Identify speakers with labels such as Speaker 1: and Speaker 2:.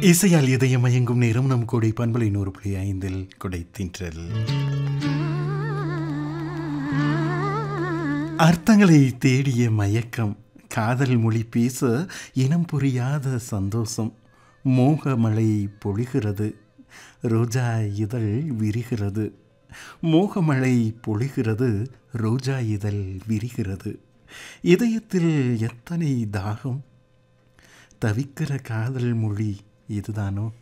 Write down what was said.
Speaker 1: இசையால் இதயம் மயங்கும் நேரம் நம் கொடை பண்பலை நூறு புள்ளி ஐந்தில் கொடை தின்றல் அர்த்தங்களை தேடிய மயக்கம் காதல் மொழி பேச இனம் புரியாத சந்தோஷம் மோக மழை பொழிகிறது ரோஜா இதழ் விரிகிறது மோகமழை பொழிகிறது ரோஜா இதழ் விரிகிறது இதயத்தில் எத்தனை தாகம் தவிக்கிற காதல் மொழி இதுதானோ